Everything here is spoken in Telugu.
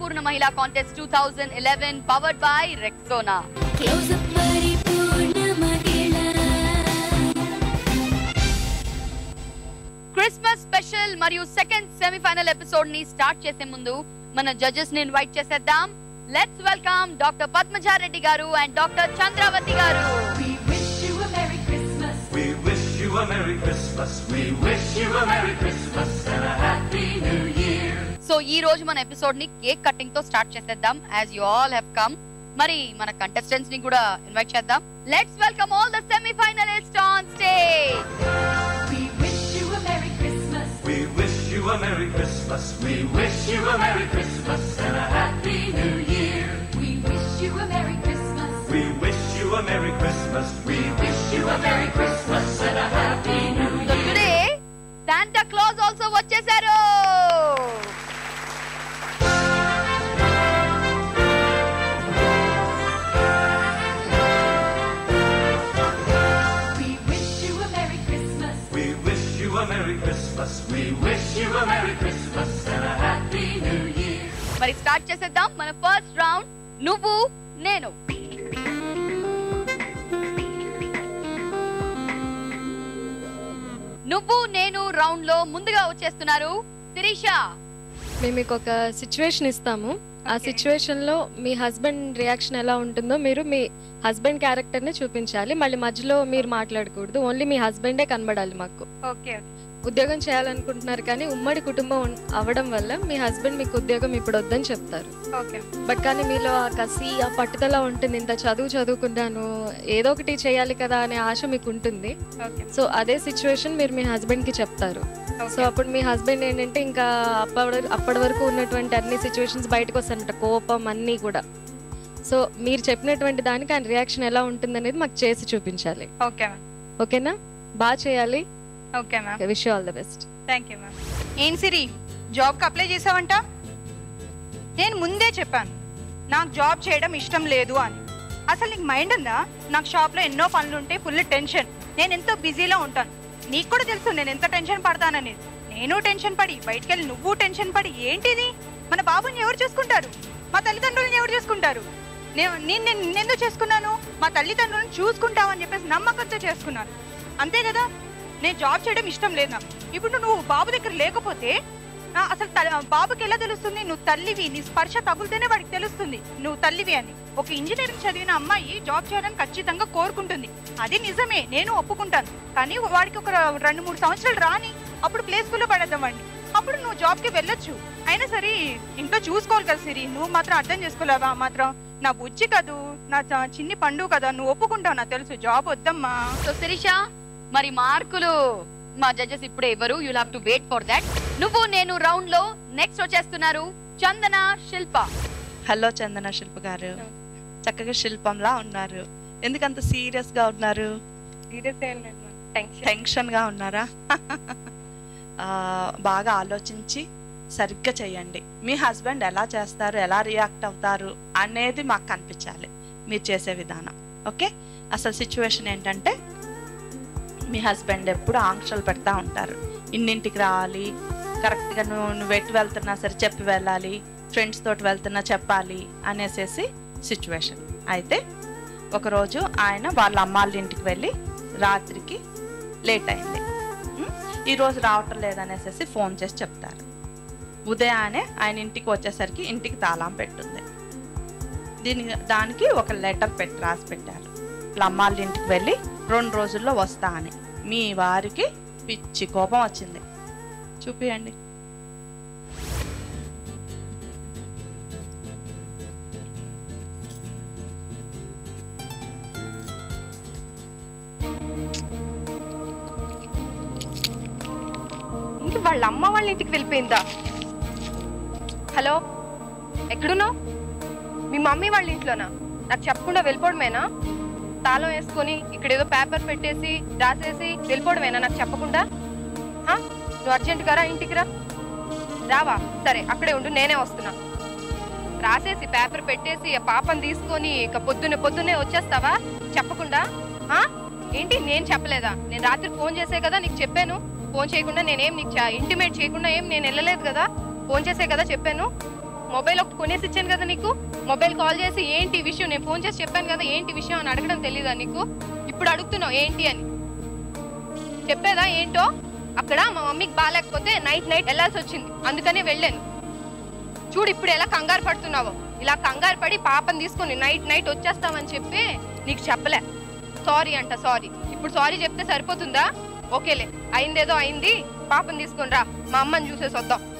పరిపూర్ణ Mahila contest two thousand eleven powered by Rexona Closeup Paripoorna Mahila Christmas special మరియు సెకండ్ సెమీఫైనల్ ఎపిసోడ్ ని స్టార్ట్ చేసే ముందు మన జడ్జెస్ ని ఇన్వైట్ చేసేద్దాం లెట్స్ వెల్కమ్ డాక్టర్ పద్మజారెడ్డి గారు అండ్ డాక్టర్ చంద్రావతి గారు We wish you a Merry Christmas. We wish you a Merry Christmas. We wish you a Merry Christmas and a Happy New Year. So ఈ రోజు మన ఎపిసోడ్ ని కేక్ కటింగ్ తో స్టార్ట్ చేసేద్దాం as you all have come మరి మన కంటెస్టెంట్స్ ని కూడా ఇన్వైట్ చేద్దాం let's welcome all the semifinalist on stage We wish you a Merry Christmas. We wish you a Merry Christmas. We wish you a Merry Christmas and a Happy New Year. We wish you a Merry Christmas. We wish you a Merry Christmas. We wish you a Merry Christmas and a Happy New so Year. Today Santa Claus also వచ్చేసారు We wish you a Merry Christmas. We wish you a Merry Christmas. We wish you a Merry Christmas and a Happy New Year. మరి స్టార్ట్ చేసేద్దాం మన ఫస్ట్ రౌండ్ నువ్వు నేను నువ్వు నేను రౌండ్ లో ముందుగా వచ్చేస్తున్నారు శిరీష మేము మీకు ఒక సిచ్యువేషన్ ఇస్తాము ఆ Okay. సిచ్యువేషన్ లో మీ హస్బెండ్ రియాక్షన్ ఎలా ఉంటుందో మీరు మీ హస్బెండ్ క్యారెక్టర్ ని చూపించాలి మళ్ళీ మధ్యలో మీరు మాట్లాడకూడదు ఓన్లీ మీ హస్బెండే కనబడాలి మాకు ఓకే ఉద్యోగం చేయాలనుకుంటున్నారు కానీ ఉమ్మడి కుటుంబం ఉన్- అవ్వడం వల్ల మీ హస్బెండ్ మీకు ఉద్యోగం ఇప్పుడు వద్దని చెప్తారు ఓకే బట్ కానీ మీలో ఆ కసి ఆ పట్టుదల ఉంటుంది ఇంత చదువు చదువుకున్నాను ఏదో ఒకటి చేయాలి కదా అనే ఆశ మీకు ఉంటుంది ఓకే సో అదే సిచ్యువేషన్ మీరు మీ హస్బెండ్ కి చెప్తారు సో అప్పుడు మీ హస్బెండ్ ఏంటంటే ఇంకా అప్పటి అప్పటి వరకు ఉన్నటువంటి అన్ని సిచ్యువేషన్స్ బయటకు వస్తాయంట కోపం అన్నీ కూడా సో మీరు చెప్పినటువంటి దానికి ఆయన రియాక్షన్ ఎలా ఉంటుంది అనేది మాకు చేసి చూపించాలి ఓకే మ్యామ్ ఓకేనా బాగా చేయాలి okay ma'am wish all the best thank you ma'am ఏం సిరి జాబ్కి అప్లై చేసావంట నేను ముందే చెప్పాను నాకు జాబ్ చేయడం ఇష్టం లేదు అని అసలు నీకు మైండ్ ఉందా నాకు షాప్లో ఎన్నో పనులు ఉంటాయి ఫుల్ టెన్షన్ నేను ఎంతో బిజీలో ఉంటాను నీకు కూడా తెలుసు నేను ఎంత టెన్షన్ పడతాననేది నేను టెన్షన్ పడి బయటికి వెళ్ళి నువ్వు టెన్షన్ పడి ఏంటిది మన బాబుని ఎవరు చూసుకుంటారు మా తల్లిదండ్రులను ఎవరు చూసుకుంటారు నేను నేను నేను నిన్నెందుకు చేసుకున్నాను మా తల్లిదండ్రులను చూసుకుంటావని చెప్పేసి నమ్మకంతో చేసుకున్నాను అంతే కదా నేను జాబ్ చేయడం ఇష్టం లేదు నాకు ఇప్పుడు నువ్వు బాబు దగ్గర లేకపోతే ఆ, అసలు త- బాబుకి ఎలా తెలుస్తుంది నువ్వు తల్లివి నీ స్పర్శ తగులుతేనే వాడికి తెలుస్తుంది నువ్వు తల్లివి అని ఒక ఇంజనీరింగ్ చదివిన అమ్మాయి జాబ్ చేయడానికి ఖచ్చితంగా కోరుకుంటుంది అది నిజమే నేను ఒప్పుకుంటాను కానీ వాడికి ఒక రెండు మూడు సంవత్సరాలు రాని అప్పుడు ప్లే స్కూల్లో పడేద్దాం వాడిని అప్పుడు నువ్వు జాబ్కి వెళ్ళొచ్చు అయినా సరే ఇంట్లో చూసుకోవాలి కదా సిరి నువ్వు మాత్రం అర్థం చేసుకోలేవా మాత్రం నా బుజ్జి కదూ నా చ- చిన్ని పండు కదా నువ్వు ఒప్పుకుంటావు నాకు తెలుసు జాబ్ వద్దమ్మా సో శిరీష మరి మార్కులు మా జడ్జెస్ ఇప్పుడే ఇవ్వరు you have to wait for that నువ్వు నేను రౌండ్ లో నెక్స్ట్ వచ్చేస్తున్నారు చందన శిల్ప హలో చందన శిల్ప గారు చక్కగా శిల్పంలా ఉన్నారు ఎందుకంత సీరియస్ గా ఉన్నారు టెన్షన్ గా ఉన్నారా ఆ, బాగా ఆలోచించి సరిగ్గా చేయండి మీ హస్బెండ్ ఎలా చేస్తారు ఎలా రియాక్ట్ అవుతారు అనేది మాకు కనిపించాలి మీరు చేసే విధానం ఓకే అసలు సిచ్యువేషన్ ఏంటంటే మీ హస్బెండ్ ఎప్పుడు ఆంక్షలు పెడతా ఉంటారు ఇన్నింటికి రావాలి కరెక్ట్గా నువ్వు నువ్వు ఎటు వెళ్తున్నా సరే చెప్పి వెళ్ళాలి ఫ్రెండ్స్ తోటి వెళ్తున్నా చెప్పాలి అనేసేసి సిచ్యువేషన్ అయితే ఒకరోజు ఆయన వాళ్ళ అమ్మాళ్ళ ఇంటికి వెళ్ళి రాత్రికి లేట్ అయింది ఉం? ఈరోజు రావటం లేదనేసి ఫోన్ చేసి చెప్తారు ఉదయాన్నే ఆయన ఇంటికి వచ్చేసరికి ఇంటికి తాళం పెట్టుంది దీని దానికి ఒక లెటర్ పెట్టి రాసి పెట్టారు వాళ్ళ అమ్మాళ్ళ ఇంటికి వెళ్ళి రెండు రోజుల్లో వస్తా అని మీ వారికి పిచ్చి కోపం వచ్చింది చూపియండి ఇంక వాళ్ళ అమ్మ వాళ్ళ ఇంటికి వెళ్ళిపోయిందా హలో ఎక్కడున్నావు మీ మమ్మీ వాళ్ళ ఇంట్లోనా నాకు చెప్పకుండా వెళ్ళిపోవడమేనా తాళం వేసుకొని ఇక్కడ ఏదో పేపర్ పెట్టేసి రాసేసి వెళ్ళిపోవడమేనా నాకు చెప్పకుండా ఆ? నువ్వు అర్జెంట్ రా ఇంటికి రా రావా సరే అక్కడే ఉండు నేనే వస్తున్నా రాసేసి పేపర్ పెట్టేసి ఆ పాపని తీసుకొని ఇక పొద్దున్నే పొద్దున్నే వచ్చేస్తావా చెప్పకుండా ఆ? ఏంటి నేను చెప్పలేదా నేను రాత్రి ఫోన్ చేసే కదా నీకు చెప్పాను ఫోన్ చేయకుండా నేనేం నీకు ఇంటిమేట్ చేయకుండా ఏం నేను వెళ్ళలేదు కదా ఫోన్ చేసే కదా చెప్పాను మొబైల్ ఒకటి కొనేసి ఇచ్చాను కదా నీకు మొబైల్ కాల్ చేసి ఏంటి ఈ విషయం నేను ఫోన్ చేసి చెప్పాను కదా ఏంటి విషయం అని అడగడం తెలీదా నీకు ఇప్పుడు అడుగుతున్నావు ఏంటి అని చెప్పేదా ఏంటో అక్కడ మా మమ్మీకి బాగాలేకపోతే నైట్ నైట్ వెళ్ళాల్సి వచ్చింది అందుకనే వెళ్ళాను చూడు ఇప్పుడు ఎలా కంగారు పడుతున్నావో ఇలా కంగారు పడి పాపని తీసుకొని నైట్ నైట్ వచ్చేస్తామని చెప్పి నీకు చెప్పలే సారీ అంట సారీ ఇప్పుడు సారీ చెప్తే సరిపోతుందా ఓకేలే అయిందేదో అయింది పాపని తీసుకొని రా మా అమ్మని చూసేసి వద్దాం